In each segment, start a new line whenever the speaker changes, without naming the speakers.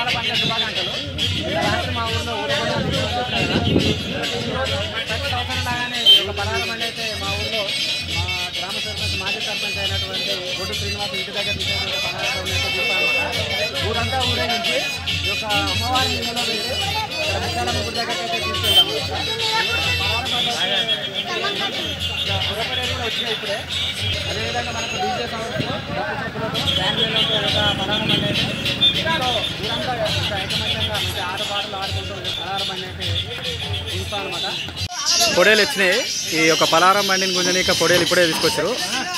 పలాల పండుగ శుభాకాంక్షలు నిన్న రాత్రి మా ఊర్లో ఊరేగింపు నిర్వహించారు కదా. ఈరోజు ప్రతి సంవత్సరం లాగానే ఈ యొక్క పలాల పండుగ అయితే మా ఊర్లో మా గ్రామ సర్పంచ్ మాజీ సర్పంచ్ అయినటువంటి బొడ్డు శ్రీనివాస్ ఇంటి దగ్గర నుంచి అయితే పలాల పండుగ అయితే చూస్తామన్నమాట ఊరంతా ఊరేగించి ఈ యొక్క అమ్మవారి ఇంట్లో వేసి ఇక్కడ విశాలమ్మ గుడి దగ్గరికి అయితే తీసుకెళ్తాం పలాల పండుగ గురపడేది కూడా వచ్చినాయి ఇప్పుడే అదేవిధంగా మనకు డీజే సౌండ్స్ డప్పు చెప్పులతో బ్యాండ్ మేళంతో ఒక పలారం అనేది ఇంట్లో ఊరంతా ఇంత ఐకమత్యంగా మంచి ఆట పాటలు ఆడుకుంటూ పలారం అనేది చూస్తాం అనమాట
పొడేలు వచ్చినాయి ఈ యొక్క పలారం బండిని గుంజనీక పొడేలు ఇప్పుడే తీసుకొచ్చారు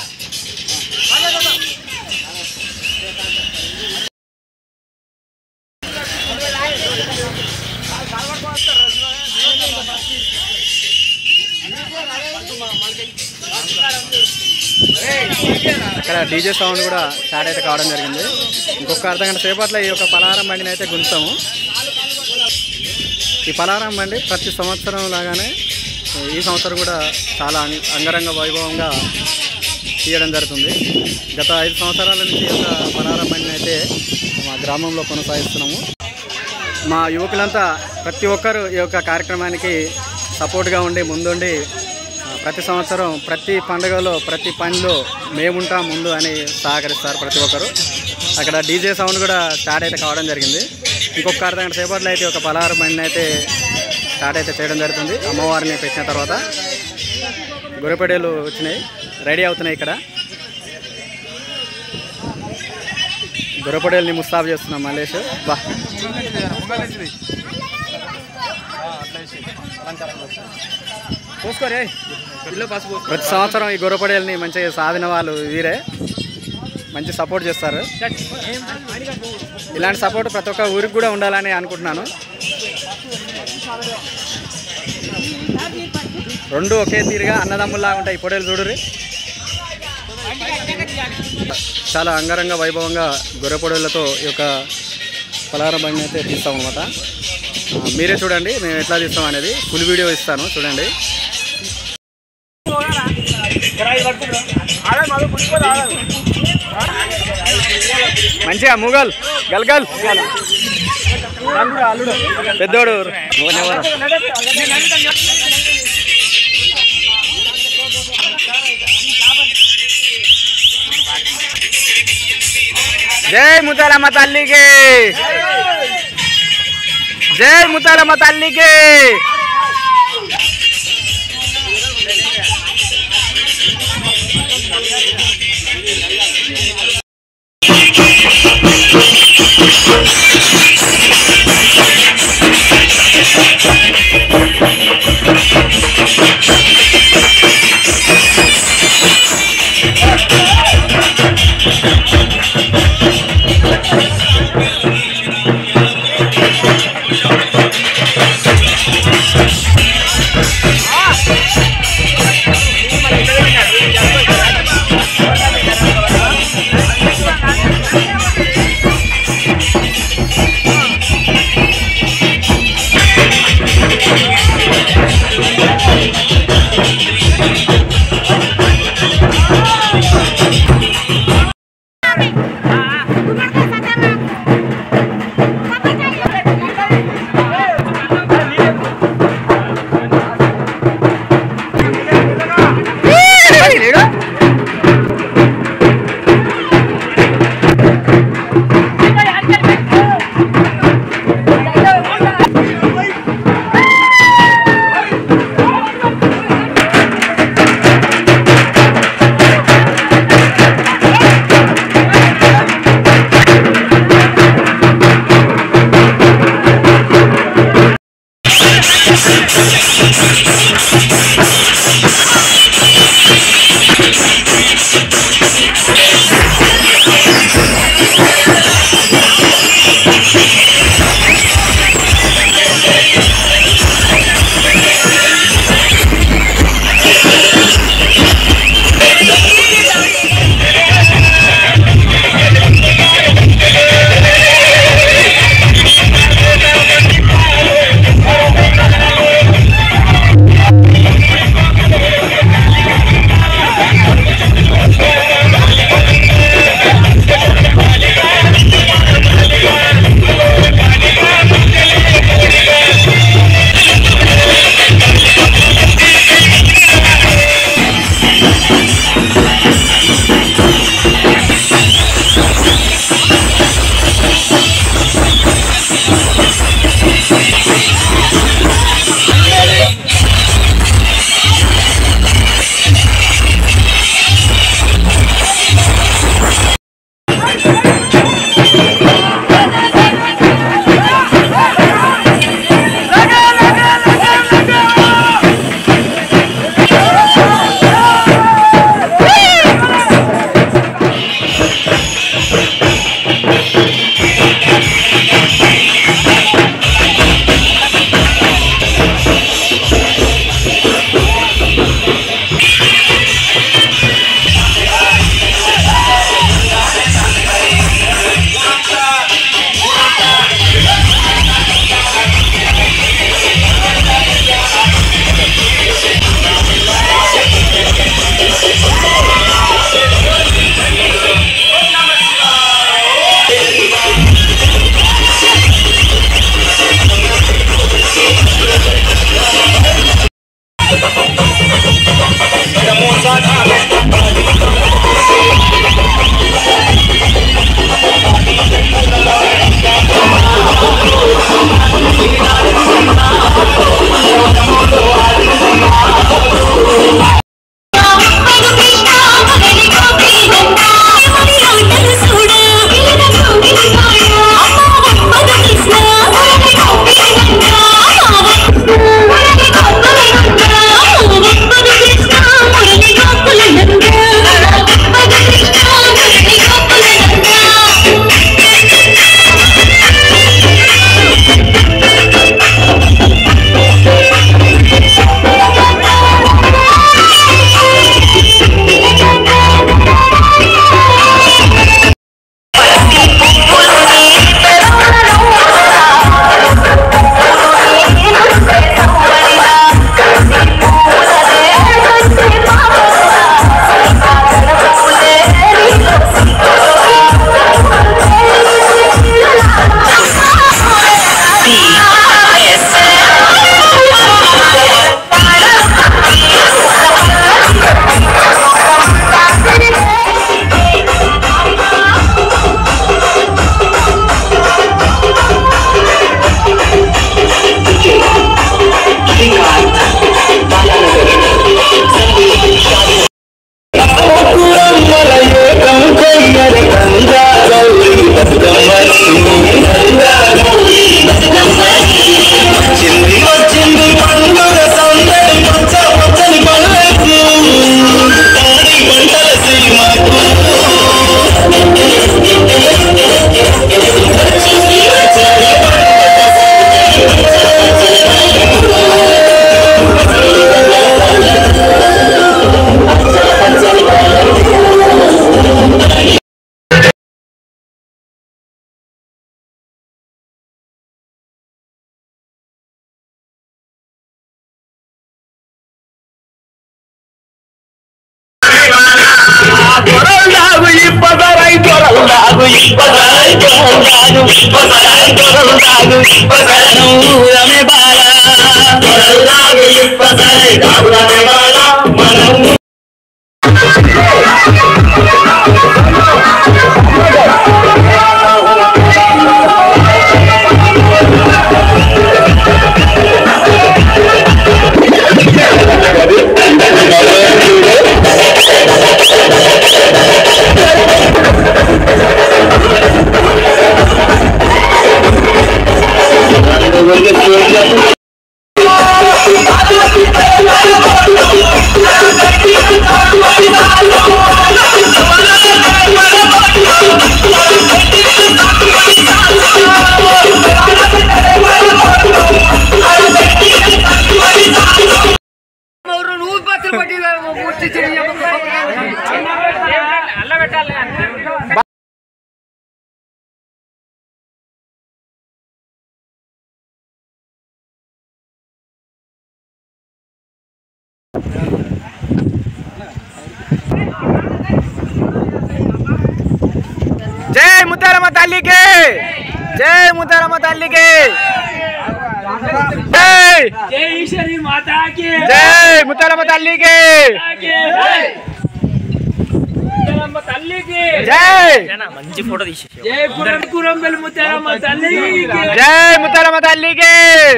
ఇక్కడ డీజే సౌండ్ కూడా స్టార్ట్ అయితే కావడం జరిగింది ఇంకొక అర్ధ గంట సేపట్లో ఈ యొక్క పలారం బండిని అయితే గుంజుతాము ఈ పలారం బండి ప్రతి సంవత్సరం లాగానే ఈ సంవత్సరం కూడా చాలా అంగ- అంగరంగ వైభవంగా తీయడం జరుగుతుంది గత ఐదు సంవత్సరాల నుంచి ఈ యొక్క పలారం బండిని అయితే మా గ్రామంలో కొనసాగిస్తున్నాము మా యువకులంతా ప్రతి ఒక్కరు ఈ యొక్క కార్యక్రమానికి సపోర్ట్గా ఉండి ముందుండి ఆ, ప్రతి సంవత్సరం ప్రతి పండుగలో ప్రతి పనిలో మేముంటాం ముందు అని సహకరిస్తారు ప్రతి ఒక్కరు అక్కడ డీజే సౌండ్ కూడా స్టార్ట్ అయితే కావడం జరిగింది ఇంకొక అర్ధ గంట సేపట్లో అయితే ఒక పలహారు బండిని అయితే స్టార్ట్ అయితే చేయడం జరుగుతుంది అమ్మవారిని పెట్టిన తర్వాత గురిపడేలు వచ్చినాయి రెడీ అవుతున్నాయి ఇక్కడ గురపడేల్ని ముస్తాబు చేస్తున్నాం మల్లేష్ బా
పోసుకోరే ఇల్లు పసుపు
ప్రతి సంవత్సరం ఈ గుర్రపడేల్ని మంచిగా సాధిన వాళ్ళు వీరే మంచి సపోర్ట్ చేస్తారు ఇలాంటి సపోర్ట్ ప్రతి ఒక్క ఊరికి కూడా ఉండాలని అనుకుంటున్నాను రెండు ఒకే తీరుగా అన్నదమ్ముల్లా ఉంటాయి ఈ పొడేలు చూడురి చాలా అంగరంగ వైభవంగా గొర్రె పొడేళ్లతో ఈ యొక్క పలహారం బండి అయితే తీస్తాం అనమాట మీరే చూడండి మేము ఎట్లా తీస్తాం అనేది ఫుల్ వీడియో ఇస్తాను చూడండి మంచిగా ముగల్ గల్గల్ పెద్దోడు జై ముతాలమ్మ తల్లికి జై ముతాలమ్మ తల్లికి
ఇప్పసారి దొరలుతాను ఇప్పసారి దొరలుతాను ఇప్పసారి ఊరమే బాల దొరలుతాను ఇప్పసారి ఊరమే బాల మనం
జై ముత్తారమ్మ తల్లికి జై ముత్తారమ్మ తల్లికి జై
జై ఈశ్వరి మాతాకి
జై ముత్తారమ్మ తల్లికి
ముత్యాలమ్మ తల్లికి
జై
జై పురం కురంబెల్ ముత్యాలమ్మ తల్లికి
జై ముత్తారమ్మ తల్లికి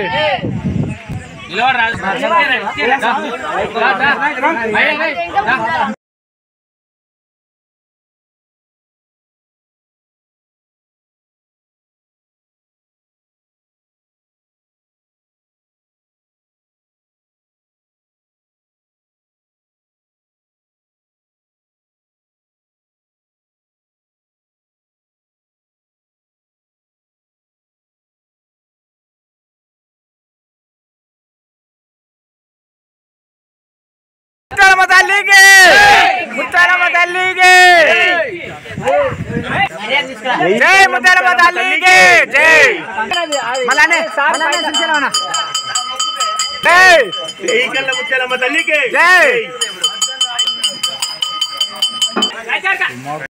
ముత్తారమ్మ తల్లికి ముత్తారమ్మ తల్లికి జై ముత్తారమ్మ తల్లికి జై మళ్ళానే మళ్ళానే చూసాను జై
ముత్యాలమ్మ తల్లికి
జై